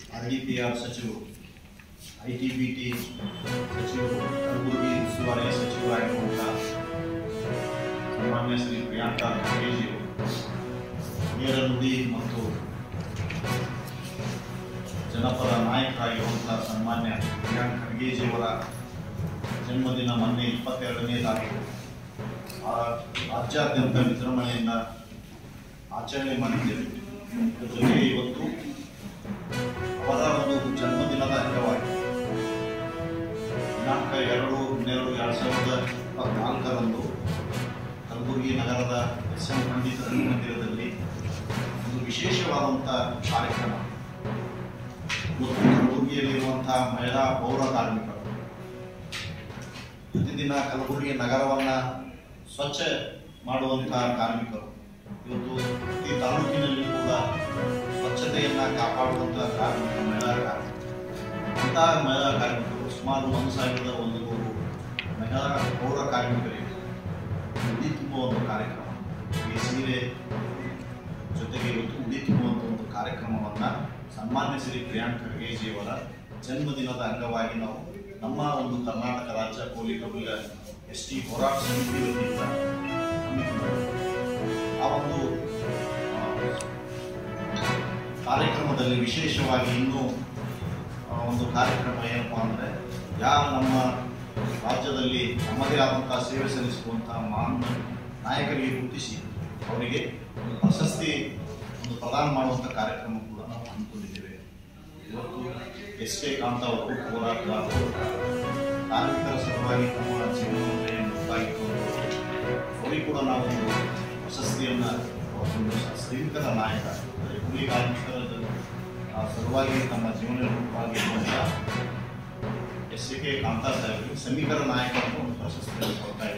R D P R ಸಚಿವರು I T B T ಸಚಿವರು ಕಲಬುರಗಿ ಉಸ್ತುವಾರಿ ಸಚಿವರಾಗಿರುವಂಥ ಸನ್ಮಾನ್ಯ ಶ್ರೀ ಪ್ರಿಯಾಂಕಾ ಖರ್ಗೆಜಿಯವರು ನೇರ ನುಡಿ ಮತ್ತು ಜನಪರ ನಾಯಕರಾಗಿರುವಂಥ ಸನ್ಮಾನ್ಯ ಪ್ರಿಯಾಂಕ್ ಖರ್ಗೆಜಿಯವರ ಜನ್ಮದಿನ ಮೊನ್ನೆ ಇಪ್ಪತ್ತೆರಡನೇ ತಾರೀಕು ಆ ರಾಜ್ಯಾದ್ಯಂತ ವಿಜೃಂಭಣೆಯಿಂದ ಆಚರಣೆ ಮಾಡಿದ್ದೇವೆ ಇದ್ರ ಜೊತೆಗೆ ಇವತ್ತು ಅವರ ಒಂದು ಜನ್ಮದಿನದ ಅಂಗವಾಗಿ ದಿನಾಂಕ ಎರಡು ಹನ್ನೆರಡು ಎರಡು ಸಾವಿರದ ಇಪ್ಪತ್ನಾಲ್ಕರಂದು ಕಲಬುರಗಿ ನಗರದ ಎಸ್ ಎಂ ಪಂಡಿತ ಮಂದಿರದಲ್ಲಿ ಒಂದು ವಿಶೇಷವಾದಂಥ ಕಾರ್ಯಕ್ರಮ ಇವತ್ತು ಕಲಬುರಗಿಯಲ್ಲಿರುವಂತಹ ಮಹಿಳಾ ಪೌರ ಕಾರ್ಮಿಕರು ಪ್ರತಿದಿನ ಕಲಬುರಗಿ ನಗರವನ್ನು ಸ್ವಚ್ಛ ಮಾಡುವಂತಹ ಕಾರ್ಮಿಕರು ಇವತ್ತು ಪ್ರತಿ ತಾಲೂಕಿನಲ್ಲಿ ಕೂಡ ಸ್ವಚ್ಛತೆಯನ್ನು ಕಾಪಾಡುವಂತಹ ಕಾರ್ಮಿಕ ಮಹಿಳಾ ಕಾರ್ಮಿಕರು ಅಂತಹ ಮಹಿಳಾ ಕಾರ್ಮಿಕರು ಸುಮಾರು ಒಂದು ಸಾವಿರದ ಒಂದು ನೂರು ಮಹಿಳಾ ಪೌರ ಕಾರ್ಮಿಕರಿಗೆ ಉಡಿ ತುಂಬುವ ಒಂದು ಕಾರ್ಯಕ್ರಮ ಈ ಸೀರೆ ಜೊತೆಗೆ ಇವತ್ತು ಉಡಿ ತುಂಬುವಂಥ ಒಂದು ಕಾರ್ಯಕ್ರಮವನ್ನು ಸನ್ಮಾನ್ಯ ಶ್ರೀ ಪ್ರಿಯಾಂಕ್ ಖರ್ಗೆಜಿಯವರ ಜನ್ಮದಿನದ ಅಂಗವಾಗಿ ನಾವು ನಮ್ಮ ಒಂದು ಕರ್ನಾಟಕ ರಾಜ್ಯ ಕೋಲಿ ಕಬಿಲ ಎಸ್ ಟಿ ಹೋರಾಟ ಸಮಿತಿ ವತಿಯಿಂದ ಹಮ್ಮಿಕೊಂಡಿದ್ದೇವೆ. ಆ ಒಂದು ಆ, ಕಾರ್ಯಕ್ರಮದಲ್ಲಿ ವಿಶೇಷವಾಗಿ ಇನ್ನೂ ಆ, ಒಂದು ಕಾರ್ಯಕ್ರಮ ಏನಪ್ಪ ಅಂದರೆ ಯಾರು ನಮ್ಮ ರಾಜ್ಯದಲ್ಲಿ ನಮ್ಮದೇ ಆದಂಥ ಸೇವೆ ಸಲ್ಲಿಸುವಂತಹ ಮಹಾನ್ ನಾಯಕರಿಗೆ ಗುರುತಿಸಿ ಅವರಿಗೆ ಒಂದು ಪ್ರಶಸ್ತಿ ಒಂದು ಪ್ರದಾನ ಮಾಡುವಂಥ ಕಾರ್ಯಕ್ರಮ ಕೂಡ ನಾವು ಹಮ್ಮಿಕೊಂಡಿದ್ದೇವೆ ಇವತ್ತು ಎಸ್ ಕೆ ಕಾಂತ ಅವರು ಹೋರಾಟಗಾರರು ಕಾರ್ಮಿಕರ ಸಲುವಾಗಿ ತಮ್ಮ ಜೀವನವನ್ನೇ ಮುಕ್ತಾಗಿಟ್ಟವರು ಅವರಿಗೆ ಕೂಡ ನಾವು ಒಂದು ಪ್ರಶಸ್ತಿಯನ್ನು ಒಂದು ಶ್ರೀಮಂತರ ನಾಯಕ ಅಂದರೆ ಕೂಲಿ ಕಾರ್ಮಿಕರ ಆ, ಸಲುವಾಗಿ ತಮ್ಮ ಜೀವನ ಮುಕ್ತವಾಗಿರುವಂಥ ಎಸ್ ಕೆ ಕಾಂತಾ ಸಾಹೇಬರಿಗೆ ಸಮೀಕರ ನಾಯಕ ಅಂತ ಒಂದು ಪ್ರಶಸ್ತಿಯನ್ನು ಕೊಡ್ತಾ